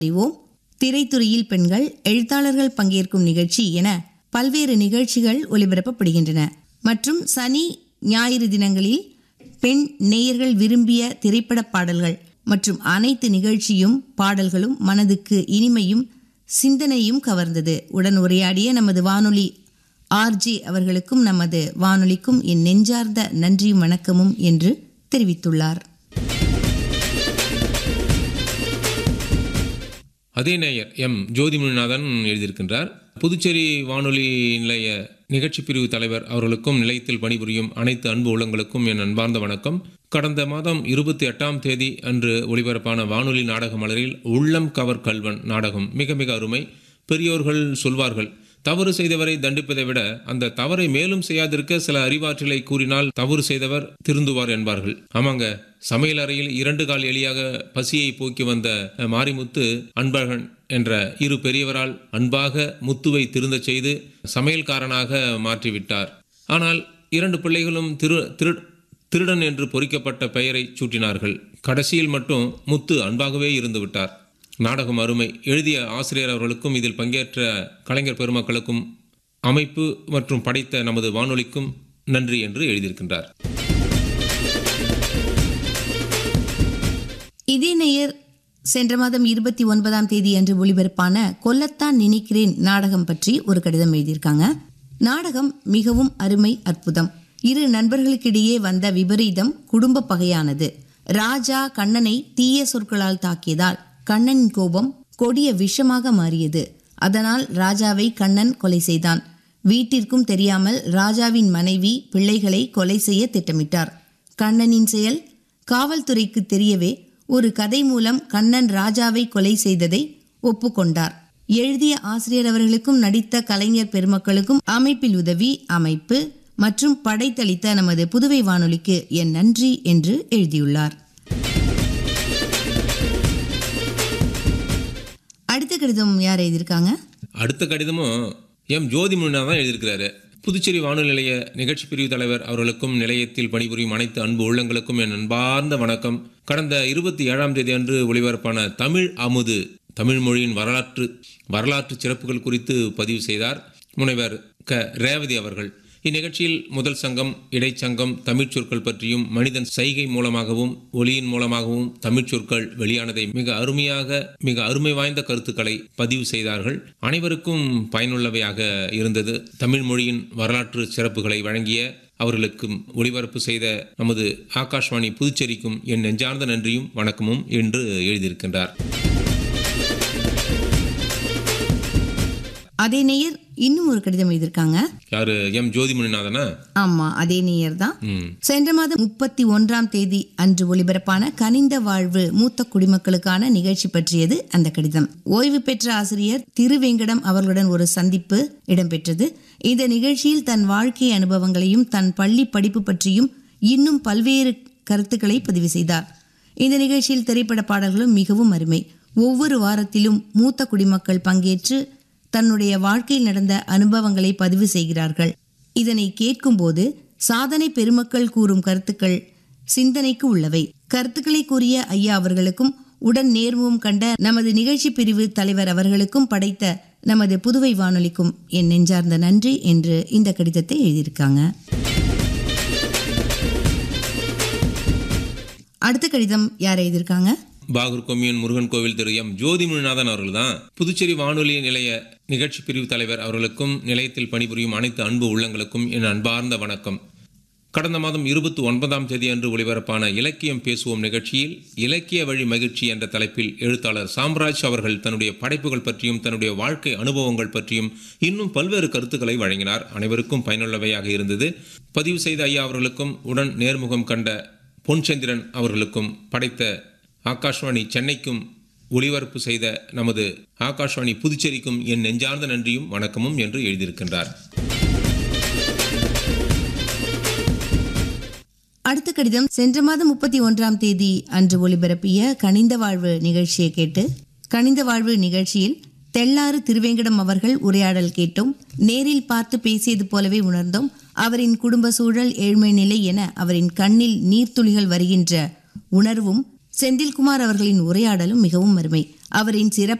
அறிவோம் திரைத்துறையில் பெண்கள் எழுத்தாளர்கள் பங்கேற்கும் நிகழ்ச்சி என பல்வேறு நிகழ்ச்சிகள் ஒளிபரப்பப்படுகின்றன மற்றும் சனி ஞாயிறு தினங்களில் பெண் நேயர்கள் விரும்பிய திரைப்பட பாடல்கள் மற்றும் அனைத்து நிகழ்ச்சியும் பாடல்களும் மனதுக்கு இனிமையும் சிந்தனையும் கவர்ந்தது உடன் உரையாடிய நமது வானொலி ஆர்ஜே அவர்களுக்கும் நமது வானொலிக்கும் என் நெஞ்சார்ந்த நன்றியும் வணக்கமும் என்று தெரிவித்துள்ளார் அதே நேயர் எம் ஜோதிமுனிநாதன் எழுதியிருக்கின்றார் புதுச்சேரி வானொலி நிலைய நிகழ்ச்சி பிரிவு தலைவர் அவர்களுக்கும் நிலையத்தில் பணிபுரியும் அனைத்து அன்பு உள்ளங்களுக்கும் என் அன்பார்ந்த வணக்கம் கடந்த மாதம் இருபத்தி எட்டாம் தேதி அன்று ஒளிபரப்பான வானொலி நாடக மலரில் உள்ளம் கவர் கல்வன் நாடகம் மிக மிக அருமை பெரியோர்கள் சொல்வார்கள் தவறு செய்தவரை தண்டிப்பதை விட அந்த தவறை மேலும் செய்யாதிருக்க சில அறிவாற்றலை கூறினால் தவறு செய்தவர் திருந்துவார் என்பார்கள் ஆமாங்க சமையல் அறையில் இரண்டு கால் எலியாக பசியை போக்கி வந்த மாரிமுத்து அன்பழகன் என்ற இரு பெரியவரால் அன்பாக முத்துவை திருந்தச் செய்து சமையல்காரனாக மாற்றிவிட்டார் ஆனால் இரண்டு பிள்ளைகளும் திரு திரு திருடன் என்று பொறிக்கப்பட்ட பெயரை சூட்டினார்கள் கடைசியில் மட்டும் முத்து அன்பாகவே இருந்து விட்டார் நாடகம் அருமை எழுதிய ஆசிரியர் அவர்களுக்கும் இதில் பங்கேற்ற கலைஞர் பெருமக்களுக்கும் அமைப்பு மற்றும் படைத்த நமது வானொலிக்கும் நன்றி என்று எழுதியிருக்கின்றார் இதே நேயர் சென்ற மாதம் இருபத்தி ஒன்பதாம் தேதி அன்று ஒளிபரப்பான கொல்லத்தான் நினைக்கிறேன் நாடகம் பற்றி ஒரு கடிதம் எழுதியிருக்காங்க நாடகம் மிகவும் அருமை அற்புதம் இரு நண்பர்களுக்கிடையே வந்த விபரீதம் குடும்ப பகையானது ராஜா கண்ணனை தீய சொற்களால் தாக்கியதால் கண்ணனின் கோபம் கொடிய விஷமாக மாறியது அதனால் ராஜாவை கண்ணன் கொலை செய்தான் வீட்டிற்கும் தெரியாமல் ராஜாவின் மனைவி பிள்ளைகளை கொலை செய்ய திட்டமிட்டார் கண்ணனின் செயல் காவல்துறைக்கு தெரியவே ஒரு கதை மூலம் கண்ணன் ராஜாவை கொலை செய்ததை ஒப்புக்கொண்டார் எழுதிய ஆசிரியர் அவர்களுக்கும் நடித்த கலைஞர் பெருமக்களுக்கும் அமைப்பில் உதவி அமைப்பு மற்றும் படைத்தளித்த நமது புதுவை வானொலிக்கு என் நன்றி என்று எழுதியுள்ளார் அடுத்த கடிதம் யார் எழுதியிருக்காங்க அடுத்த கடிதமும் எம் ஜோதிமுனினா தான் எழுதியிருக்கிறாரு புதுச்சேரி வானொலி நிலைய நிகழ்ச்சி பிரிவு தலைவர் அவர்களுக்கும் நிலையத்தில் பணிபுரியும் அனைத்து அன்பு உள்ளங்களுக்கும் என் அன்பார்ந்த வணக்கம் கடந்த இருபத்தி ஏழாம் தேதி அன்று ஒளிபரப்பான தமிழ் அமுது தமிழ் மொழியின் வரலாற்று வரலாற்று சிறப்புகள் குறித்து பதிவு செய்தார் முனைவர் க ரேவதி அவர்கள் இந்நிகழ்ச்சியில் முதல் சங்கம் இடைச்சங்கம் தமிழ்ச் சொற்கள் பற்றியும் மனிதன் சைகை மூலமாகவும் ஒளியின் மூலமாகவும் தமிழ்ச் சொற்கள் வெளியானதை மிக அருமையாக மிக அருமை வாய்ந்த கருத்துக்களை பதிவு செய்தார்கள் அனைவருக்கும் பயனுள்ளவையாக இருந்தது தமிழ் மொழியின் வரலாற்று சிறப்புகளை வழங்கிய அவர்களுக்கும் ஒளிபரப்பு செய்த நமது ஆகாஷ்வாணி புதுச்சேரிக்கும் என் நெஞ்சார்ந்த நன்றியும் வணக்கமும் என்று எழுதியிருக்கின்றார் அதே நேயர் இன்னும் ஒரு கடிதம் எழுதியிருக்காங்க யாரு எம் ஜோதிமணிநாதனா ஆமா அதே நேயர் தான் ம் சென்ற மாதம் முப்பத்தி ஒன்றாம் தேதி அன்று ஒலிபரப்பான கனிந்த வாழ்வு மூத்த குடிமக்களுக்கான நிகழ்ச்சி பற்றியது அந்த கடிதம் ஓய்வு பெற்ற ஆசிரியர் திருவேங்கடம் அவர்களுடன் ஒரு சந்திப்பு இடம்பெற்றது இந்த நிகழ்ச்சியில் தன் வாழ்க்கை அனுபவங்களையும் தன் பள்ளி படிப்பு பற்றியும் இன்னும் பல்வேறு கருத்துக்களை பதிவு செய்தார் இந்த நிகழ்ச்சியில் திரைப்பட பாடல்களும் மிகவும் அருமை ஒவ்வொரு வாரத்திலும் மூத்த குடிமக்கள் பங்கேற்று தன்னுடைய வாழ்க்கையில் நடந்த அனுபவங்களை பதிவு செய்கிறார்கள் இதனை கேட்கும்போது சாதனை பெருமக்கள் கூறும் கருத்துக்கள் சிந்தனைக்கு உள்ளவை கருத்துக்களை கூறிய ஐயா அவர்களுக்கும் உடன் நேர்முகம் கண்ட நமது நிகழ்ச்சி பிரிவு தலைவர் அவர்களுக்கும் படைத்த நமது புதுவை வானொலிக்கும் என் நெஞ்சார்ந்த நன்றி என்று இந்த கடிதத்தை எழுதியிருக்காங்க அடுத்த கடிதம் யார் எழுதியிருக்காங்க பாகூர் கொம்யூன் முருகன் கோவில் திரு எம் ஜோதிமுனிநாதன் அவர்கள் தான் புதுச்சேரி வானொலி நிலைய நிகழ்ச்சி பிரிவு தலைவர் அவர்களுக்கும் நிலையத்தில் பணிபுரியும் அனைத்து அன்பு உள்ளங்களுக்கும் என் அன்பார்ந்த வணக்கம் கடந்த மாதம் இருபத்தி ஒன்பதாம் தேதி அன்று ஒளிபரப்பான இலக்கியம் பேசுவோம் நிகழ்ச்சியில் இலக்கிய வழி மகிழ்ச்சி என்ற தலைப்பில் எழுத்தாளர் சாம்ராஜ் அவர்கள் தன்னுடைய படைப்புகள் பற்றியும் தன்னுடைய வாழ்க்கை அனுபவங்கள் பற்றியும் இன்னும் பல்வேறு கருத்துக்களை வழங்கினார் அனைவருக்கும் பயனுள்ளவையாக இருந்தது பதிவு செய்த ஐயா அவர்களுக்கும் உடன் நேர்முகம் கண்ட பொன்சந்திரன் அவர்களுக்கும் படைத்த ஆகாஷ்வாணி சென்னைக்கும் ஒளிபரப்பு செய்த நமது ஆகாஷ்வாணி புதுச்சேரிக்கும் என் நெஞ்சார்ந்த நன்றியும் வணக்கமும் என்று எழுதியிருக்கின்றார் அடுத்த கடிதம் சென்ற மாதம் முப்பத்தி ஒன்றாம் தேதி அன்று ஒளிபரப்பிய கனிந்த வாழ்வு நிகழ்ச்சியை கேட்டு கனிந்த வாழ்வு நிகழ்ச்சியில் தெள்ளாறு திருவேங்கடம் அவர்கள் உரையாடல் கேட்டோம் நேரில் பார்த்து பேசியது போலவே உணர்ந்தோம் அவரின் குடும்ப சூழல் ஏழ்மை நிலை என அவரின் கண்ணில் நீர்த்துளிகள் வருகின்ற உணர்வும் செந்தில்குமார் அவர்களின் உரையாடலும் மிகவும் அருமை அவரின் சிறப்பு